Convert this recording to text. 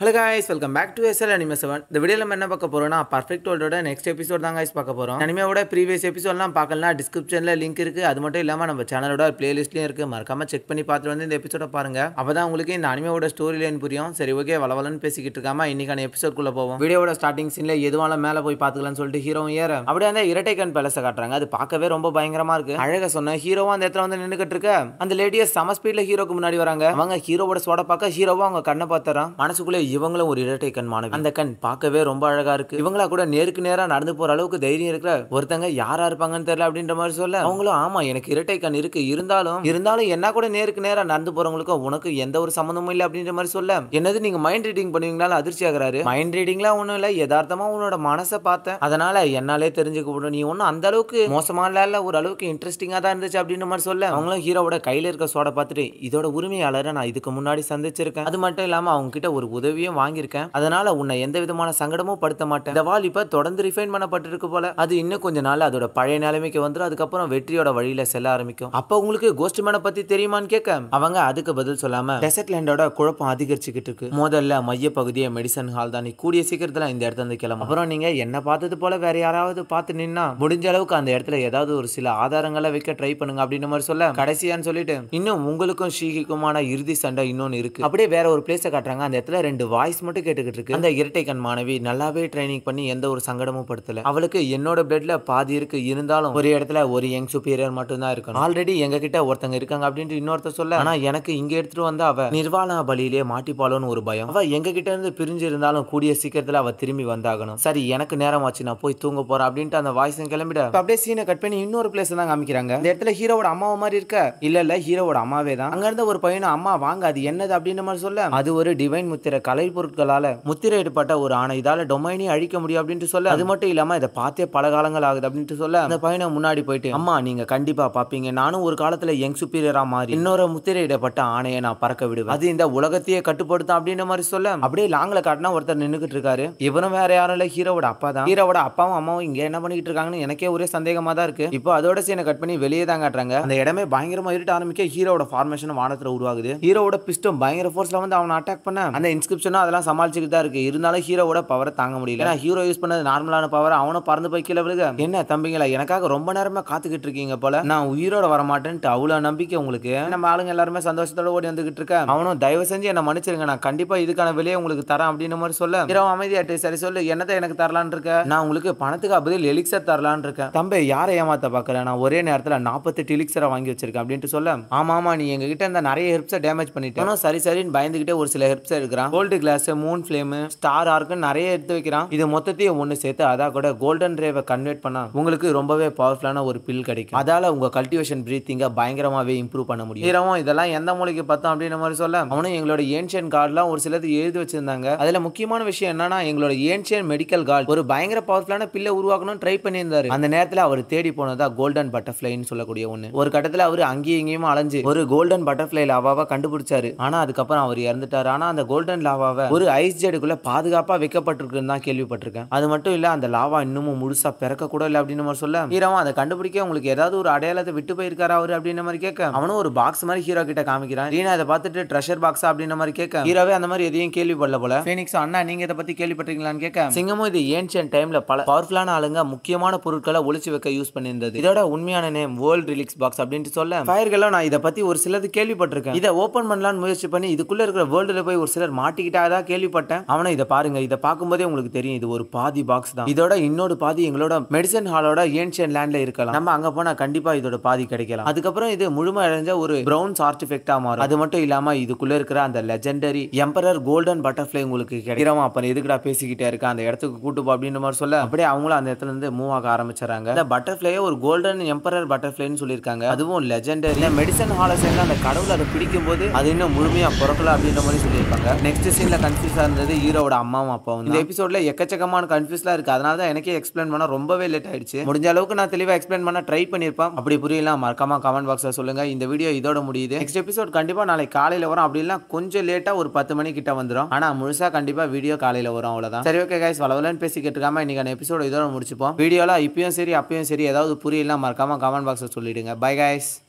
hello guys welcome back to SL anime seven இந்த வீடியோவில் நம்ம என்ன பார்க்க போறோம்னா பர்ஃபெக்ட் வேர்ல்டோட நெக்ஸ்ட் எபிசோட் தான் guys பார்க்க போகிறோம் அனிமையோட ப்ரீவியஸ் எபிசோட்லாம் பார்க்கலாம் டிஸ்கிரிப்ஷனில் லிங்க் இருக்குது அது மட்டும் இல்லாமல் நம்ம சேனலோட பிளேலிஸ்ட்லையும் இருக்குது மறக்காம செக் பண்ணி பார்த்துட்டு வந்து இந்த எபிசோட பாருங்க அப்போ தான் உங்களுக்கு இந்த அனிமையோட ஸ்டோரி லைன் புரியும் சரி ஓகே வளவலன்னு பேசிக்கிட்டு இருக்காம இன்னைக்கான எபிசோட்குள்ளே போவோம் வீடியோட ஸ்டார்டிங் சீனில் எதுவாலும் மேலே போய் பார்த்துக்கலாம்னு சொல்லிட்டு ஹீரோவும் ஏற அப்படியே அந்த இரட்டை கண் பேலஸை காட்டுறாங்க அது பார்க்கவே ரொம்ப பயங்கரமா இருக்கு அழகா சொன்ன ஹீரோவும் அந்த இடத்துல வந்து நின்றுக்கிட்டு இருக்க அந்த லேடியை சம ஸ்பீட்ல ஹீரோக்கு முன்னாடி வராங்க அவங்க ஹீரோவோட சோட பார்க்க ஹீரோவும் அவங்க கண்ணை பார்த்துறான் மனசுக்குள்ளே இவங்களும் ஒரு இரட்டை கண் மாணவி அந்த கண் பார்க்கவே ரொம்ப அழகா இருக்கு இவங்களா கூட நேருக்கு நேரா நடந்து போற அளவுக்கு தைரியம் இருக்கிற ஒருத்தங்க யாரா இருப்பாங்கன்னு தெரியல அப்படின்ற மாதிரி சொல்ல அவங்களும் ஆமா எனக்கு இரட்டை கண் இருக்கு இருந்தாலும் இருந்தாலும் என்ன கூட நேருக்கு நேரா நடந்து போறவங்களுக்கும் உனக்கு எந்த ஒரு சம்மந்தமும் இல்லை அப்படின்ற மாதிரி சொல்ல என்னது நீங்க மைண்ட் ரீடிங் பண்ணுவீங்களா அதிர்ச்சி ஆகுறாரு மைண்ட் ரீடிங்லாம் ஒண்ணும் இல்ல யதார்த்தமா உன்னோட மனசை பார்த்தேன் அதனால என்னாலே தெரிஞ்சுக்க முடியும் நீ ஒன்றும் அந்த அளவுக்கு மோசமா இல்ல ஒரு அளவுக்கு இன்ட்ரெஸ்டிங்கா தான் இருந்துச்சு அப்படின்ற மாதிரி சொல்ல அவங்களும் ஹீரோவோட கையில இருக்க சோட பார்த்துட்டு இதோட உரிமையாளரை நான் இதுக்கு முன்னாடி சந்திச்சிருக்கேன் அது மட்டும் இல்லாம அவங்க கிட்ட ஒரு உதவியும் வாங்கியிருக்கேன் அதனால உன்னை எந்த விதமான சங்கடமும் படுத்த மாட்டேன் இந்த வால் இப்ப தொடர்ந்து ரிஃபைன் பண்ணப்பட்டிருக்கு போல அது இன்னும் கொஞ்ச நாள் அதோட பழைய நிலைமைக்கு வந்துடும் அதுக்கப்புறம் வெற்றியோட வழியில செல்ல ஆரம்பிக்கும் அப்ப உங்களுக்கு கோஸ்ட் மேனை பத்தி தெரியுமான்னு கேட்க அவங்க அதுக்கு பதில் சொல்லாம டெசர்ட் லேண்டோட குழப்பம் அதிகரிச்சுக்கிட்டு இருக்கு முதல்ல மைய பகுதியை மெடிசன் ஹால் தான் நீ கூடிய சீக்கிரத்துல இந்த இடத்துல இருந்து கிளம்பும் அப்புறம் நீங்க என்ன பார்த்தது போல வேற யாராவது பார்த்து நின்னா முடிஞ்ச அளவுக்கு அந்த இடத்துல ஏதாவது ஒரு சில ஆதாரங்களை வைக்க ட்ரை பண்ணுங்க அப்படின்ற மாதிரி சொல்ல கடைசியான்னு சொல்லிட்டு இன்னும் உங்களுக்கும் ஷீகிக்குமான இறுதி சண்டை இன்னொன்னு இருக்கு அப்படியே வேற ஒரு பிளேஸை காட்டுறாங்க அந்த இடத்துல ரெண்டு வாய்ஸ் மட்டும் கேட்டுக்கிட்டு இருக்கு அந்த இரட்டை கண் மாணவி நல்லாவே ட்ரைனிங் பண்ணி எந்த ஒரு சங்கடமும் படுத்தல அவளுக்கு என்னோட பிளட்ல பாதி இருக்கு இருந்தாலும் ஒரு இடத்துல ஒரு யங் சுப்பீரியர் மட்டும் தான் இருக்கணும் ஆல்ரெடி எங்க கிட்ட ஒருத்தங்க இருக்காங்க அப்படின்ட்டு இன்னொருத்தர் சொல்ல ஆனா எனக்கு இங்க எடுத்துட்டு வந்து அவ நிர்வாண பலியிலே மாட்டிப்பாளோன்னு ஒரு பயம் அவ எங்க கிட்ட இருந்து பிரிஞ்சு இருந்தாலும் கூடிய சீக்கிரத்துல அவ திரும்பி வந்தாகணும் சரி எனக்கு நேரம் ஆச்சு நான் போய் தூங்க போறேன் அப்படின்ட்டு அந்த வாய்ஸ் கிளம்பிட இப்ப அப்படியே சீனை கட் பண்ணி இன்னொரு பிளேஸ் தான் காமிக்கிறாங்க இந்த இடத்துல ஹீரோவோட அம்மாவை மாதிரி இருக்க இல்ல இல்ல ஹீரோவோட அம்மாவே தான் அங்க இருந்த ஒரு பையனும் அம்மா வாங்க அது என்னது அப்படின்ற மாதிரி சொல்ல அது ஒரு டிவைன் முத்திரை கலை பொருட்களால முத்திரையிடப்பட்ட ஒரு ஆணை இதால டொமைனே அழிக்க முடியும் அப்படின்ட்டு சொல்ல அது மட்டும் இல்லாம இதை பார்த்தே பல காலங்கள் ஆகுது அப்படின்ட்டு சொல்ல அந்த பையனை முன்னாடி போயிட்டு அம்மா நீங்க கண்டிப்பா பாப்பீங்க நானும் ஒரு காலத்துல யங் சுப்பீரியரா மாறி இன்னொரு முத்திரையிடப்பட்ட ஆணையை நான் பறக்க விடுவேன் அது இந்த உலகத்தையே கட்டுப்படுத்தும் அப்படின்ற மாதிரி சொல்ல அப்படியே லாங்கில காட்டினா ஒருத்தர் நின்னுகிட்டு இருக்காரு இவனும் வேற யாரும் இல்ல ஹீரோவோட அப்பா தான் ஹீரோவோட அப்பாவும் அம்மாவும் இங்க என்ன பண்ணிட்டு இருக்காங்கன்னு எனக்கே ஒரே சந்தேகமா தான் இருக்கு இப்போ அதோட சீனை கட் பண்ணி வெளியே தான் காட்டுறாங்க அந்த இடமே பயங்கரமா இருட்ட ஆரம்பிக்க ஹீரோவோட ஃபார்மேஷன் வானத்துல உருவாகுது ஹீரோவோட பிஸ்டம் பயங்கர ஃபோர்ஸ்ல வந்து அவனை அட்டாக் பண்ண அந்த இன்ஸ்கிரிப்ஷனும் அதெல்லாம் சமாளிச்சுட்டு தான் இருக்கு இருந்தாலும் ஹீரோவோட பவரை தாங்க முடியல ஏன்னா ஹீரோ யூஸ் பண்ணது நார்மலான பவர் அவனும் பறந்து போய் கீழே விழுக என்ன தம்பிங்களா எனக்காக ரொம்ப நேரமா காத்துக்கிட்டு இருக்கீங்க போல நான் உயிரோட வர மாட்டேன்ட்டு அவ்வளவு நம்பிக்கை உங்களுக்கு நம்ம ஆளுங்க எல்லாருமே சந்தோஷத்தோட ஓடி வந்துகிட்டு இருக்க அவனும் தயவு செஞ்சு என்ன மன்னிச்சிருங்க நான் கண்டிப்பா இதுக்கான விலையை உங்களுக்கு தரேன் அப்படின்ற மாதிரி சொல்ல ஹீரோ அமைதியாட்டு சரி சொல்லு என்னத்தை எனக்கு தரலான்னு இருக்க நான் உங்களுக்கு பணத்துக்கு பதில் எலிக்சர் தரலான்னு இருக்கேன் தம்பி யாரை ஏமாத்த பார்க்கல நான் ஒரே நேரத்தில் நாற்பத்தெட்டு எலிக்சரை வாங்கி வச்சிருக்கேன் அப்படின்ட்டு சொல்ல ஆமா ஆமா நீ எங்க கிட்ட இந்த நிறைய ஹெர்ப்ஸை டேமேஜ் பண்ணிட்டு ஆனா சரி சரின்னு பயந்துகிட்டே ஒரு சில ஹெர்ப்ஸ் எடுக்கிறான் gold glass moon flame star ஆர்க்கு நிறைய எடுத்து வைக்கிறான் இது மொத்தத்தையும் ஒன்று சேர்த்து அதான் கூட கோல்டன் ரேவை கன்வெர்ட் பண்ணா உங்களுக்கு ரொம்பவே பவர்ஃபுல்லான ஒரு பில் கிடைக்கும் அதால உங்க கல்டிவேஷன் பிரீத்திங்க பயங்கரமாவே இம்ப்ரூவ் பண்ண முடியும் ஹீரோவும் இதெல்லாம் எந்த மூலைக்கு பார்த்தோம் அப்படின்ற மாதிரி சொல்ல அவனும் எங்களோட ஏன்ஷியன் கார்டுலாம் ஒரு சிலது எழுதி வச்சிருந்தாங்க அதுல முக்கியமான விஷயம் என்னன்னா எங்களோட ஏன்ஷியன் மெடிக்கல் கார்டு ஒரு பயங்கர பவர்ஃபுல்லான பில்லை உருவாக்கணும் ட்ரை பண்ணியிருந்தாரு அந்த நேரத்தில் அவர் தேடி போனதா கோல்டன் பட்டர்ஃப்ளைன்னு சொல்லக்கூடிய ஒன்று ஒரு கட்டத்தில் அவர் அங்கேயும் இங்கேயும் அலைஞ்சு ஒரு கோல்டன் பட்டர்ஃப்ளை லாவாவை கண்டுபிடிச்சாரு ஆனா அதுக்கப்புறம் அவர் இறந்துட்டாரு ஆனா அந்த கோல்டன் லாவாவை ஒரு ஐஸ் ஜெடுக்குள்ள பாதுகாப்பா வைக்கப்பட்டிருக்குன்னு தான் கேள்விப்பட்டிருக்கேன் அது மட்டும் இல்ல அந்த லாவா இன்னமும் முழுசா பிறக்க கூட இல்லை அப்படின்னு மாதிரி சொல்ல ஹீரோவும் அதை கண்டுபிடிக்க உங்களுக்கு ஏதாவது ஒரு அடையாளத்தை விட்டு போயிருக்காரு அவரு அப்படின்ற மாதிரி கேட்க அவனும் ஒரு பாக்ஸ் மாதிரி ஹீரோ கிட்ட காமிக்கிறான் ரீனா அதை பார்த்துட்டு ட்ரெஷர் பாக்ஸ் அப்படின்ற மாதிரி கேட்க ஹீரோவே அந்த மாதிரி எதையும் கேள்விப்படல போல ஃபீனிக்ஸ் அண்ணா நீங்க இதை பத்தி கேள்விப்பட்டீங்களான்னு கேட்க சிங்கமும் இது ஏன்ஷியன் டைம்ல பல பவர்ஃபுல்லான ஆளுங்க முக்கியமான பொருட்களை ஒளிச்சு வைக்க யூஸ் பண்ணியிருந்தது இதோட உண்மையான நேம் வேர்ல்ட் ரிலிக்ஸ் பாக்ஸ் அப்படின்ட்டு சொல்ல ஃபயர்களும் நான் இதை பத்தி ஒரு சிலது கேள்விப்பட்டிருக்கேன் இதை ஓபன் பண்ணலாம்னு முயற்சி பண்ணி இதுக்குள்ள இருக்கிற வேர்ல்டுல போய் ஒரு சிலர் மாட்டிக்கிட்டாதான் கேள்விப்பட்டேன் அவனை இதை பாருங்க இதை பார்க்கும்போதே உங்களுக்கு தெரியும் இது ஒரு பாதி பாக்ஸ் தான் இதோட இன்னொரு பாதி எங்களோட மெடிசன் ஹாலோட ஏன்ஷியன் லேண்ட்ல இருக்கலாம் நம்ம அங்க போனா கண்டிப்பா இதோட பாதி கிடைக்கலாம் அதுக்கப்புறம் இது முழுமை அடைஞ்ச ஒரு பிரவுன்ஸ் ஆர்டிஃபெக்டா மாறும் அது மட்டும் இல்லாம இதுக்குள்ள இருக்கிற அந்த லெஜெண்டரி எம்பரர் கோல்டன் பட்டர்ஃப்ளை உங்களுக்கு கிடைக்கிறோம் அப்ப எதுக்குடா பேசிக்கிட்டே இருக்க அந்த இடத்துக்கு கூட்டு போ அப்படின்ற மாதிரி சொல்ல அப்படியே அவங்களும் அந்த இடத்துல இருந்து மூவ் ஆக ஆரம்பிச்சாங்க இந்த பட்டர்ஃப்ளையை ஒரு கோல்டன் எம்பரர் பட்டர்ஃப்ளைன்னு சொல்லியிருக்காங்க அதுவும் லெஜெண்டரி இந்த மெடிசன் ஹாலை சேர்ந்து அந்த கடவுள் அதை பிடிக்கும் போது அது இன்னும் முழுமையா பிறக்கல அப்படின்ற மாதிரி சொல்லியிருப்பாங்க நெக்ஸ்ட் சீன்ல கன்ஃபியூஸா இருந்தது ஹீரோவோட அம்மாவும் அப்பாவும் இந்த எபிசோட்ல எக்கச்சக்கமான கன்ஃபியூஸ்லாம் இருக்கு அதனால தான் எனக்கே எக்ஸ்பிளைன் பண்ண ரொம்பவே லேட் ஆயிடுச்சு முடிஞ்ச அளவுக்கு நான் தெளிவா எக்ஸ்பிளைன் பண்ண ட்ரை பண்ணிருப்பேன் அப்படி புரியலாம் மறக்காம கமெண்ட் பாக்ஸ்ல சொல்லுங்க இந்த வீடியோ இதோட முடியுது நெக்ஸ்ட் எபிசோட் கண்டிப்பா நாளைக்கு காலையில வரும் அப்படி இல்லைன்னா கொஞ்சம் லேட்டா ஒரு பத்து மணி கிட்ட வந்துடும் ஆனா முழுசா கண்டிப்பா வீடியோ காலையில வரும் அவ்வளவுதான் சரி ஓகே கைஸ் வளவலன்னு பேசிக்கிட்டு இருக்காம இன்னைக்கான எபிசோட இதோட முடிச்சுப்போம் வீடியோல இப்பயும் சரி அப்பயும் சரி ஏதாவது புரியலாம் மறக்காம கமெண்ட் பாக்ஸ்ல சொல்லிடுங்க பை கைஸ்